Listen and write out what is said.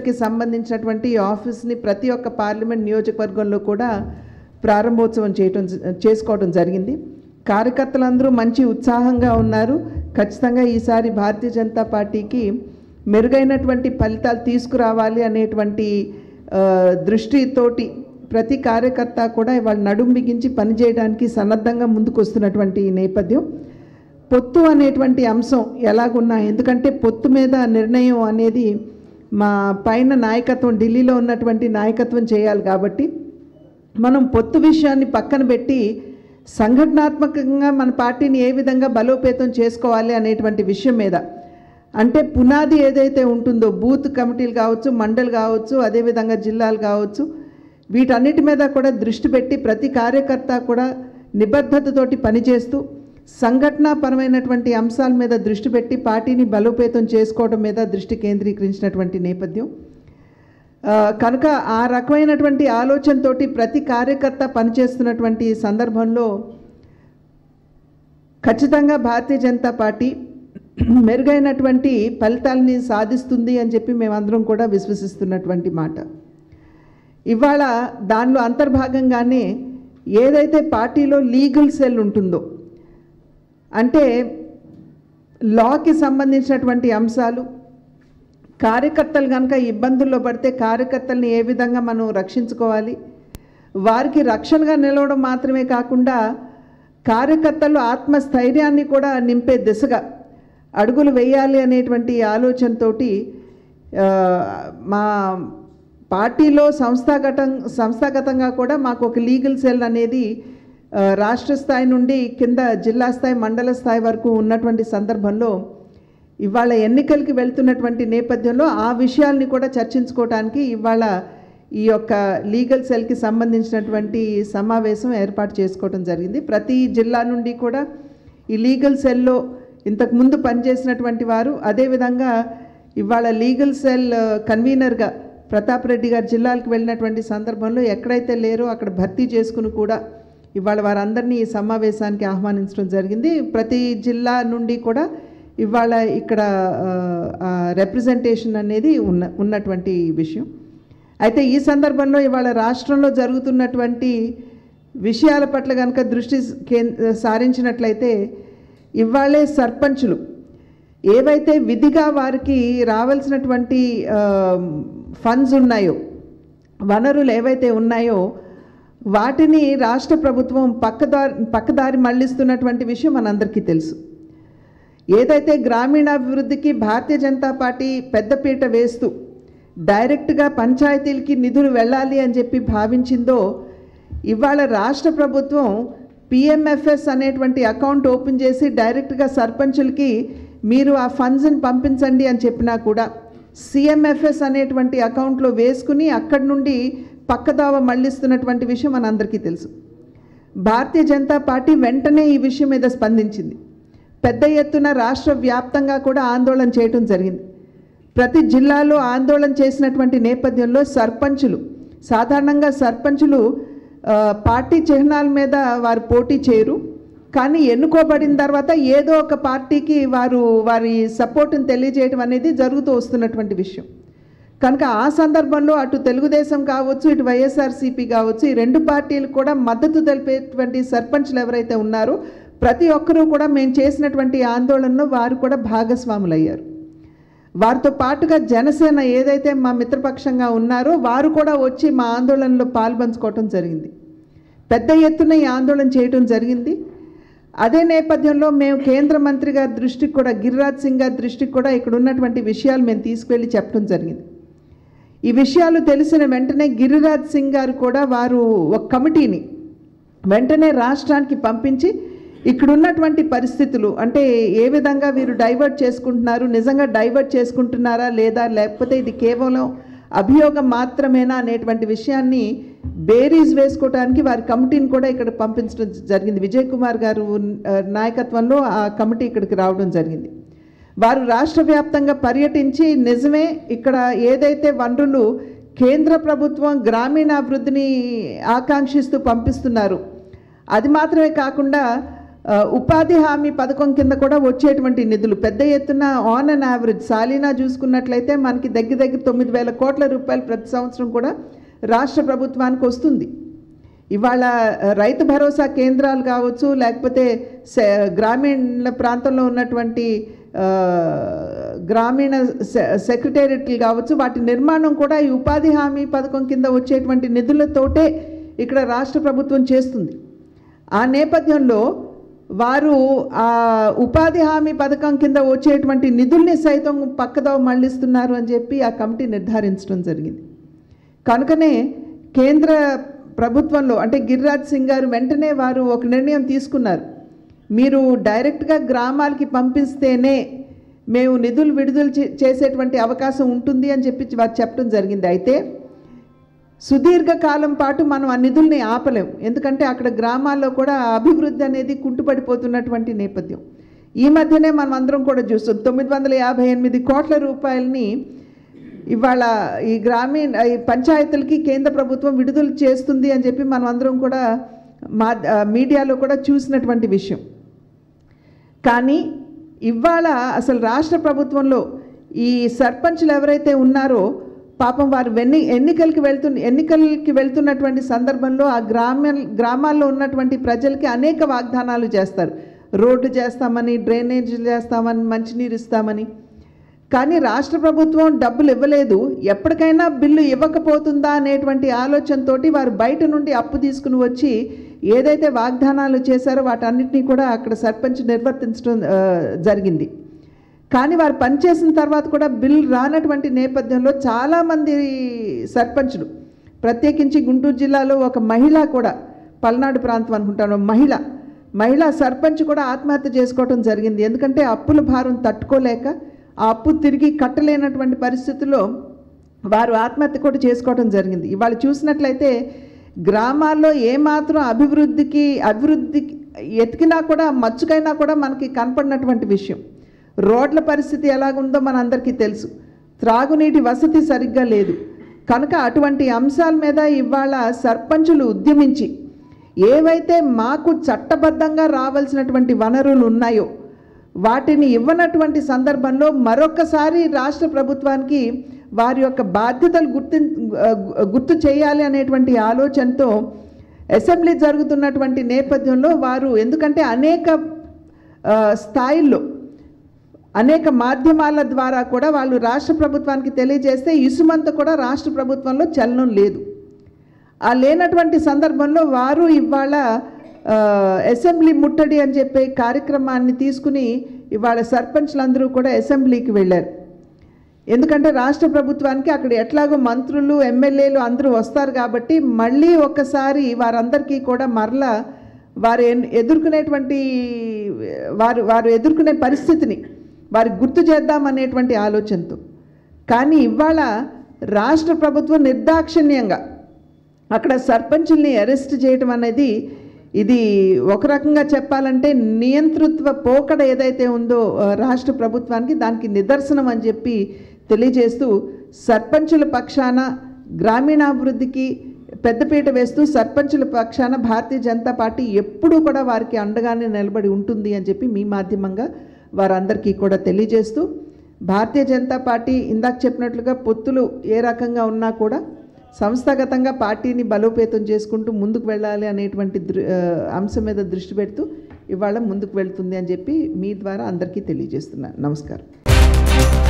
సెల్కి సంబంధించినటువంటి ఈ ఆఫీస్ని ప్రతి ఒక్క పార్లమెంట్ నియోజకవర్గంలో కూడా ప్రారంభోత్సవం చేయటం చేసుకోవడం జరిగింది కార్యకర్తలందరూ మంచి ఉత్సాహంగా ఉన్నారు ఖచ్చితంగా ఈసారి భారతీయ జనతా పార్టీకి మెరుగైనటువంటి ఫలితాలు తీసుకురావాలి అనేటువంటి ఆ, దృష్టితోటి ప్రతి కార్యకర్త కూడా ఇవాళ నడుం బిగించి పనిచేయడానికి సన్నద్ధంగా ముందుకు వస్తున్నటువంటి ఈ నేపథ్యం పొత్తు అనేటువంటి అంశం ఎలాగున్నా ఎందుకంటే పొత్తు మీద నిర్ణయం అనేది మా పైన నాయకత్వం ఢిల్లీలో ఉన్నటువంటి నాయకత్వం చేయాలి కాబట్టి మనం పొత్తు విషయాన్ని పక్కన పెట్టి సంఘటనాత్మకంగా మన పార్టీని ఏ విధంగా బలోపేతం చేసుకోవాలి అనేటువంటి విషయం మీద అంటే పునాది ఏదైతే ఉంటుందో బూత్ కమిటీలు కావచ్చు మండలి కావచ్చు అదేవిధంగా జిల్లాలు కావచ్చు వీటన్నిటి మీద కూడా దృష్టి పెట్టి ప్రతి కార్యకర్త కూడా నిబద్ధతతోటి పనిచేస్తూ సంఘటనాపరమైనటువంటి అంశాల మీద దృష్టి పెట్టి పార్టీని బలోపేతం చేసుకోవడం మీద దృష్టి కేంద్రీకరించినటువంటి నేపథ్యం ఆ, కనుక ఆ రకమైనటువంటి ఆలోచనతోటి ప్రతి కార్యకర్త పనిచేస్తున్నటువంటి సందర్భంలో ఖచ్చితంగా భారతీయ జనతా పార్టీ మెరుగైనటువంటి ఫలితాలని సాధిస్తుంది అని చెప్పి మేమందరం కూడా విశ్వసిస్తున్నటువంటి మాట ఇవాళ దానిలో అంతర్భాగంగానే ఏదైతే పార్టీలో లీగల్ సెల్ ఉంటుందో అంటే లాకి సంబంధించినటువంటి అంశాలు కార్యకర్తలు కనుక ఇబ్బందుల్లో పడితే కార్యకర్తల్ని ఏ విధంగా మనం రక్షించుకోవాలి వారికి రక్షణగా నిలవడం మాత్రమే కాకుండా కార్యకర్తలు ఆత్మస్థైర్యాన్ని కూడా నింపే దిశగా అడుగులు వేయాలి అనేటువంటి ఆలోచనతోటి ఆ, మా పార్టీలో సంస్థాగతం సంస్థాగతంగా కూడా మాకు ఒక లీగల్ సెల్ అనేది ఆ, రాష్ట్ర స్థాయి నుండి కింద జిల్లా స్థాయి మండల స్థాయి వరకు ఉన్నటువంటి సందర్భంలో ఇవాళ ఎన్నికలకి వెళ్తున్నటువంటి నేపథ్యంలో ఆ విషయాల్ని కూడా చర్చించుకోవడానికి ఇవాళ ఈ యొక్క లీగల్ సెల్కి సంబంధించినటువంటి సమావేశం ఏర్పాటు చేసుకోవడం జరిగింది ప్రతి జిల్లా నుండి కూడా ఈ లీగల్ సెల్లో ఇంతకుముందు పనిచేసినటువంటి వారు అదేవిధంగా ఇవాళ లీగల్ సెల్ ఆ, కన్వీనర్గా ప్రతాప్ రెడ్డి గారు జిల్లాలకు వెళ్ళినటువంటి సందర్భంలో ఎక్కడైతే లేరో అక్కడ భర్తీ చేసుకుని కూడా ఇవాళ వారందరినీ ఈ సమావేశానికి ఆహ్వానించడం జరిగింది ప్రతి జిల్లా నుండి కూడా ఇవాళ ఇక్కడ రిప్రజెంటేషన్ అనేది ఉన్న ఉన్నటువంటి విషయం అయితే ఈ సందర్భంలో ఇవాళ రాష్ట్రంలో జరుగుతున్నటువంటి విషయాల పట్ల కనుక దృష్టి కేం సారించినట్లయితే ఇవాళే సర్పంచులు ఏవైతే విధిగా వారికి రావాల్సినటువంటి ఫండ్స్ ఉన్నాయో వనరులు ఏవైతే ఉన్నాయో వాటిని రాష్ట్ర ప్రభుత్వం పక్కదారి పక్కదారి మళ్లిస్తున్నటువంటి విషయం మనందరికీ తెలుసు ఏదైతే గ్రామీణాభివృద్ధికి భారతీయ జనతా పార్టీ పెద్దపీట వేస్తూ డైరెక్ట్గా పంచాయతీలకి నిధులు వెళ్ళాలి అని చెప్పి భావించిందో ఇవాళ రాష్ట్ర ప్రభుత్వం పిఎంఎఫ్ఎస్ అనేటువంటి అకౌంట్ ఓపెన్ చేసి డైరెక్ట్గా సర్పంచులకి మీరు ఆ ఫండ్స్ని పంపించండి అని చెప్పినా కూడా సిఎంఎఫ్ఎస్ అనేటువంటి అకౌంట్లో వేసుకుని అక్కడి నుండి పక్కదావ మళ్లిస్తున్నటువంటి విషయం మనందరికీ తెలుసు భారతీయ జనతా పార్టీ వెంటనే ఈ విషయం మీద స్పందించింది పెద్ద ఎత్తున రాష్ట్ర వ్యాప్తంగా కూడా ఆందోళన చేయటం జరిగింది ప్రతి జిల్లాలో ఆందోళన చేసినటువంటి నేపథ్యంలో సర్పంచులు సాధారణంగా సర్పంచులు ఆ, పార్టీ చిహ్నాల మీద వారు పోటీ చేయరు కానీ ఎన్నుకోబడిన తర్వాత ఏదో ఒక పార్టీకి వారు వారి సపోర్ట్ని తెలియజేయడం అనేది జరుగుతూ వస్తున్నటువంటి విషయం కనుక ఆ సందర్భంలో అటు తెలుగుదేశం కావచ్చు ఇటు వైఎస్ఆర్సీపీ కావచ్చు ఈ రెండు పార్టీలు కూడా మద్దతు తెలిపేటువంటి సర్పంచ్లు ఎవరైతే ఉన్నారో ప్రతి ఒక్కరూ కూడా మేము చేసినటువంటి ఆందోళనలో వారు కూడా భాగస్వాములయ్యారు వారితో పాటుగా జనసేన ఏదైతే మా మిత్రపక్షంగా ఉన్నారో వారు కూడా వచ్చి మా ఆందోళనలో పాల్పంచుకోవటం జరిగింది పెద్ద ఎత్తున ఈ ఆందోళన చేయటం జరిగింది అదే నేపథ్యంలో మేము కేంద్ర మంత్రి గారి దృష్టికి కూడా గిరిరాజ్ సింగ్ గారి దృష్టికి కూడా ఇక్కడ ఉన్నటువంటి విషయాలు మేము తీసుకువెళ్ళి చెప్పడం జరిగింది ఈ విషయాలు తెలిసిన వెంటనే గిరిరాజ్ సింగ్ గారు కూడా వారు ఒక కమిటీని వెంటనే రాష్ట్రానికి పంపించి ఇక్కడ ఉన్నటువంటి పరిస్థితులు అంటే ఏ విధంగా వీరు డైవర్ట్ చేసుకుంటున్నారు నిజంగా డైవర్ట్ చేసుకుంటున్నారా లేదా లేకపోతే ఇది కేవలం అభియోగం మాత్రమేనా అనేటువంటి విషయాన్ని బేరీజ్ వేసుకోవడానికి వారి కమిటీని కూడా ఇక్కడ పంపించడం జరిగింది విజయ్ కుమార్ గారు ఆ, నాయకత్వంలో ఆ కమిటీ ఇక్కడికి రావడం జరిగింది వారు రాష్ట్ర వ్యాప్తంగా పర్యటించి నిజమే ఇక్కడ ఏదైతే వనరులు కేంద్ర ప్రభుత్వం గ్రామీణాభివృద్ధిని ఆకాంక్షిస్తూ పంపిస్తున్నారు అది మాత్రమే కాకుండా ఆ, ఉపాధి హామీ పథకం కింద కూడా వచ్చేటువంటి నిధులు పెద్ద ఎత్తున ఆన్ అండ్ యావరేజ్ సాలీనా చూసుకున్నట్లయితే మనకి దగ్గర దగ్గర తొమ్మిది వేల కోట్ల రూపాయలు ప్రతి సంవత్సరం కూడా రాష్ట్ర ప్రభుత్వానికి వస్తుంది ఇవాళ ఆ, రైతు భరోసా కేంద్రాలు కావచ్చు లేకపోతే సె- గ్రామీణ ప్రాంతంలో ఉన్నటువంటి ఆ, గ్రామీణ సె- సెక్రటేరియట్లు కావచ్చు వాటి నిర్మాణం కూడా ఈ ఉపాధి హామీ పథకం కింద వచ్చేటువంటి నిధులతోటే ఇక్కడ రాష్ట్ర ప్రభుత్వం చేస్తుంది ఆ నేపథ్యంలో వారు ఆ ఉపాధి హామీ పథకం కింద వచ్చేటువంటి నిధుల్ని సైతం పక్కదోవ మళ్లిస్తున్నారు అని చెప్పి ఆ కమిటీ నిర్ధారించడం జరిగింది కనుకనే కేంద్ర ప్రభుత్వంలో అంటే గిరిరాజ్ సింగ్ గారు వెంటనే వారు ఒక నిర్ణయం తీసుకున్నారు మీరు డైరెక్ట్గా గ్రామాలకి పంపిస్తేనే మేము నిధులు విడుదల చే- చేసేటువంటి అవకాశం ఉంటుంది అని చెప్పి వారు చెప్పడం జరిగింది అయితే సుదీర్ఘ కాలం పాటు మనం ఆ నిధుల్ని ఆపలేం ఎందుకంటే అక్కడ గ్రామాల్లో కూడా ఆ అభివృద్ధి అనేది కుంటుపడిపోతున్నటువంటి నేపథ్యం ఈ మధ్యనే మనం అందరం కూడా చూస్తాం తొమ్మిది వందల యాభై ఎనిమిది కోట్ల రూపాయలని ఇవాళ ఈ గ్రామీణ ఈ పంచాయతీలకి కేంద్ర ప్రభుత్వం విడుదల చేస్తుంది అని చెప్పి మనం అందరం కూడా మా ఆ, మీడియాలో కూడా చూసినటువంటి విషయం కానీ ఇవాళ అసలు రాష్ట్ర ప్రభుత్వంలో ఈ సర్పంచ్లు ఎవరైతే ఉన్నారో పాపం వారు వెన్ని ఎన్నికలకి వెళ్తు ఎన్నికలకి వెళ్తున్నటువంటి సందర్భంలో ఆ గ్రామ గ్రామాల్లో ఉన్నటువంటి ప్రజలకి అనేక వాగ్దానాలు చేస్తారు రోడ్డు చేస్తామని డ్రైనేజీలు చేస్తామని మంచినీరు ఇస్తామని కానీ రాష్ట్ర ప్రభుత్వం డబ్బులు ఇవ్వలేదు ఎప్పటికైనా బిల్లు ఇవ్వకపోతుందా అనేటువంటి ఆలోచనతోటి వారు బయట నుండి అప్పు తీసుకుని వచ్చి ఏదైతే వాగ్దానాలు చేశారో వాటన్నిటినీ కూడా అక్కడ సర్పంచ్ నిర్వర్తించడం ఆ, జరిగింది కానీ వారు పనిచేసిన తర్వాత కూడా బిల్ రానటువంటి నేపథ్యంలో చాలామంది సర్పంచులు ప్రత్యేకించి గుంటూరు జిల్లాలో ఒక మహిళ కూడా పల్నాడు ప్రాంతం అనుకుంటాను మహిళ మహిళా సర్పంచ్ కూడా ఆత్మహత్య చేసుకోవడం జరిగింది ఎందుకంటే అప్పుల భారం తట్టుకోలేక ఆ అప్పు తిరిగి కట్టలేనటువంటి పరిస్థితుల్లో వారు ఆత్మహత్య కూడా చేసుకోవడం జరిగింది ఇవాళ చూసినట్లయితే గ్రామాల్లో ఏమాత్రం అభివృద్ధికి అభివృద్ధికి ఎతికినా కూడా మచ్చుకైనా కూడా మనకి కనపడినటువంటి విషయం రోడ్ల పరిస్థితి ఎలాగుందో మనందరికీ తెలుసు త్రాగునీటి వసతి సరిగ్గా లేదు కనుక అటువంటి అంశాల మీద ఇవాళ సర్పంచులు ఉద్యమించి ఏవైతే మాకు చట్టబద్ధంగా రావాల్సినటువంటి వనరులు ఉన్నాయో వాటిని ఇవ్వనటువంటి సందర్భంలో మరొకసారి రాష్ట్ర ప్రభుత్వానికి వారి యొక్క బాధ్యతలు గుర్తు గుర్తు చేయాలి అనేటువంటి ఆలోచనతో అసెంబ్లీ జరుగుతున్నటువంటి నేపథ్యంలో వారు ఎందుకంటే అనేక ఆ, స్థాయిల్లో అనేక మాధ్యమాల ద్వారా కూడా వాళ్ళు రాష్ట్ర ప్రభుత్వానికి తెలియజేస్తే ఇసుమంత కూడా రాష్ట్ర ప్రభుత్వంలో చలనం లేదు ఆ లేనటువంటి సందర్భంలో వారు ఇవాళ ఆ, అసెంబ్లీ ముట్టడి అని చెప్పే కార్యక్రమాన్ని తీసుకుని ఇవాళ సర్పంచ్లందరూ కూడా అసెంబ్లీకి వెళ్ళారు ఎందుకంటే రాష్ట్ర ప్రభుత్వానికి అక్కడ ఎట్లాగో మంత్రులు ఎమ్మెల్యేలు అందరూ వస్తారు కాబట్టి మళ్ళీ ఒక్కసారి వారందరికీ కూడా మరలా వారు ఎన్- ఎదుర్కొనేటువంటి వారు వారు ఎదుర్కొనే పరిస్థితిని వారి గుర్తు చేద్దామనేటువంటి ఆలోచనతో కానీ ఇవాళ రాష్ట్ర ప్రభుత్వం నిర్దాక్షిణ్యంగా అక్కడ సర్పంచుల్ని అరెస్ట్ చేయడం అనేది ఇది ఒక రకంగా చెప్పాలంటే నియంతృత్వ పోకడ ఏదైతే ఉందో ఆ, రాష్ట్ర ప్రభుత్వానికి దానికి నిదర్శనం అని చెప్పి తెలియజేస్తూ సర్పంచుల పక్షాన గ్రామీణాభివృద్ధికి పెద్దపీట వేస్తూ సర్పంచుల పక్షాన భారతీయ జనతా పార్టీ ఎప్పుడూ కూడా వారికి అండగానే నిలబడి ఉంటుంది అని చెప్పి మీ మాధ్యమంగా వారందరికీ కూడా తెలియజేస్తూ భారతీయ జనతా పార్టీ ఇందాక చెప్పినట్లుగా పొత్తులు ఏ రకంగా ఉన్నా కూడా సంస్థాగతంగా పార్టీని బలోపేతం చేసుకుంటూ ముందుకు వెళ్ళాలి అనేటువంటి దృ ఆ, అంశం మీద దృష్టి పెడుతూ ఇవాళ ముందుకు వెళ్తుంది అని చెప్పి మీ ద్వారా అందరికీ తెలియజేస్తున్నాను నమస్కారం